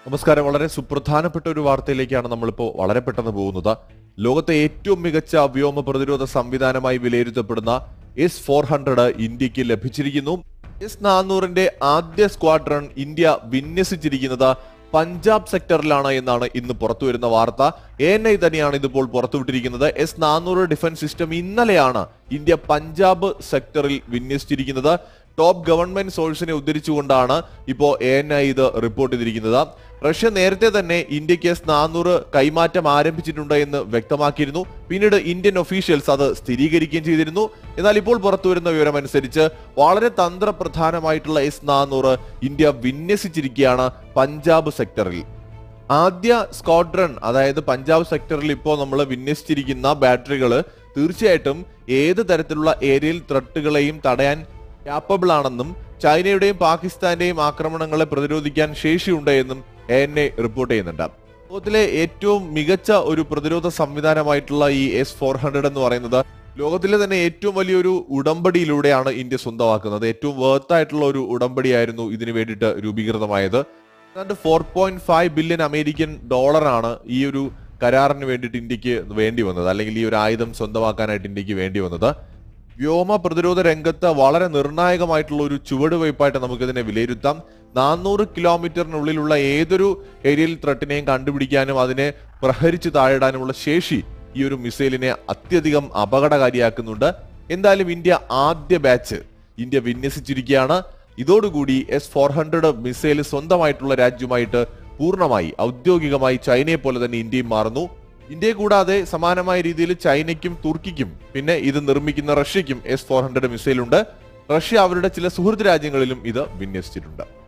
നമസ്കാരം വളരെ സുപ്രധാനപ്പെട്ട ഒരു വാർത്തയിലേക്കാണ് നമ്മളിപ്പോൾ വളരെ പെട്ടെന്ന് പോകുന്നത് ലോകത്തെ ഏറ്റവും മികച്ച വ്യോമ പ്രതിരോധ സംവിധാനമായി വിലയിരുത്തപ്പെടുന്ന എസ് ഫോർ ഹൺഡ്രഡ് ഇന്ത്യക്ക് ലഭിച്ചിരിക്കുന്നു എസ് നാനൂറിന്റെ ആദ്യ സ്ക്വാഡ്രൺ ഇന്ത്യ വിന്യസിച്ചിരിക്കുന്നത് പഞ്ചാബ് സെക്ടറിലാണ് എന്നാണ് ഇന്ന് പുറത്തുവരുന്ന വാർത്ത എ എൻ ഐ തന്നെയാണ് ഇതിപ്പോൾ പുറത്തുവിട്ടിരിക്കുന്നത് എസ് നാനൂറ് ഡിഫൻസ് സിസ്റ്റം ഇന്നലെയാണ് ഇന്ത്യ പഞ്ചാബ് സെക്ടറിൽ വിന്യസിച്ചിരിക്കുന്നത് ടോപ്പ് ഗവൺമെന്റ് സോഴ്സിനെ ഉദ്ധരിച്ചുകൊണ്ടാണ് ഇപ്പോൾ എ എൻ ഐ ഇത് റിപ്പോർട്ട് ചെയ്തിരിക്കുന്നത് റഷ്യ നേരത്തെ തന്നെ ഇന്ത്യക്ക് എസ് നാനൂറ് കൈമാറ്റം ആരംഭിച്ചിട്ടുണ്ട് എന്ന് വ്യക്തമാക്കിയിരുന്നു പിന്നീട് ഇന്ത്യൻ ഒഫീഷ്യൽസ് അത് സ്ഥിരീകരിക്കുകയും ചെയ്തിരുന്നു എന്നാൽ ഇപ്പോൾ പുറത്തുവരുന്ന വിവരമനുസരിച്ച് വളരെ തന്ത്രപ്രധാനമായിട്ടുള്ള എസ് നാനൂറ് ഇന്ത്യ വിന്യസിച്ചിരിക്കുകയാണ് പഞ്ചാബ് സെക്ടറിൽ ആദ്യ സ്ക്വാഡ്രൺ അതായത് പഞ്ചാബ് സെക്ടറിൽ ഇപ്പോൾ നമ്മൾ വിന്യസിച്ചിരിക്കുന്ന ബാറ്ററികൾ തീർച്ചയായിട്ടും ഏത് തരത്തിലുള്ള ഏരിയൽ ത്രട്ടുകളെയും തടയാൻ ക്യാപ്പബിൾ ആണെന്നും ചൈനയുടെയും പാകിസ്ഥാന്റെയും ആക്രമണങ്ങളെ പ്രതിരോധിക്കാൻ ശേഷിയുണ്ട് എന്നും എ എൻ എ റിപ്പോർട്ട് ചെയ്യുന്നുണ്ട് ലോകത്തിലെ ഏറ്റവും മികച്ച ഒരു പ്രതിരോധ സംവിധാനമായിട്ടുള്ള ഈ എസ് ഫോർ ഹൺഡ്രഡ് എന്ന് പറയുന്നത് ലോകത്തിലെ തന്നെ ഏറ്റവും വലിയൊരു ഉടമ്പടിയിലൂടെയാണ് ഇന്ത്യ സ്വന്തമാക്കുന്നത് ഏറ്റവും വേർത്തായിട്ടുള്ള ഒരു ഉടമ്പടിയായിരുന്നു ഇതിനു വേണ്ടിയിട്ട് രൂപീകൃതമായത് ഏതാണ്ട് four point five billion American ഡോളറാണ് ഈ ഒരു കരാറിന് വേണ്ടിയിട്ട് ഇന്ത്യക്ക് വേണ്ടി വന്നത് അല്ലെങ്കിൽ ഈ ഒരു ആയുധം സ്വന്തമാക്കാനായിട്ട് ഇന്ത്യക്ക് വേണ്ടി വന്നത് വ്യോമ പ്രതിരോധ രംഗത്ത് വളരെ നിർണായകമായിട്ടുള്ള ഒരു ചുവടുവയ്പായിട്ട് നമുക്കിതിനെ വിലയിരുത്താം നാനൂറ് കിലോമീറ്ററിനുള്ളിലുള്ള ഏതൊരു ഏരിയൽ ത്രട്ടിനെയും കണ്ടുപിടിക്കാനും അതിനെ പ്രഹരിച്ച് താഴിടാനുമുള്ള ശേഷി ഈ ഒരു മിസൈലിനെ അത്യധികം അപകടകാരിയാക്കുന്നുണ്ട് എന്തായാലും ഇന്ത്യ ആദ്യ ബാച്ച് ഇന്ത്യ വിന്യസിച്ചിരിക്കുകയാണ് ഇതോടുകൂടി എസ് ഫോർ ഹൺഡ്രഡ് മിസൈൽ സ്വന്തമായിട്ടുള്ള രാജ്യമായിട്ട് പൂർണ്ണമായി ഔദ്യോഗികമായി ചൈനയെ പോലെ തന്നെ ഇന്ത്യയും മാറുന്നു ഇന്ത്യയെ കൂടാതെ സമാനമായ രീതിയിൽ ചൈനയ്ക്കും തുർക്കിക്കും പിന്നെ ഇത് നിർമ്മിക്കുന്ന റഷ്യയ്ക്കും എസ് ഫോർ ഹൺഡ്രഡ് മിസൈൽ ഉണ്ട് റഷ്യ അവരുടെ ചില സുഹൃത്ത് രാജ്യങ്ങളിലും ഇത് വിന്യസിച്ചിട്ടുണ്ട്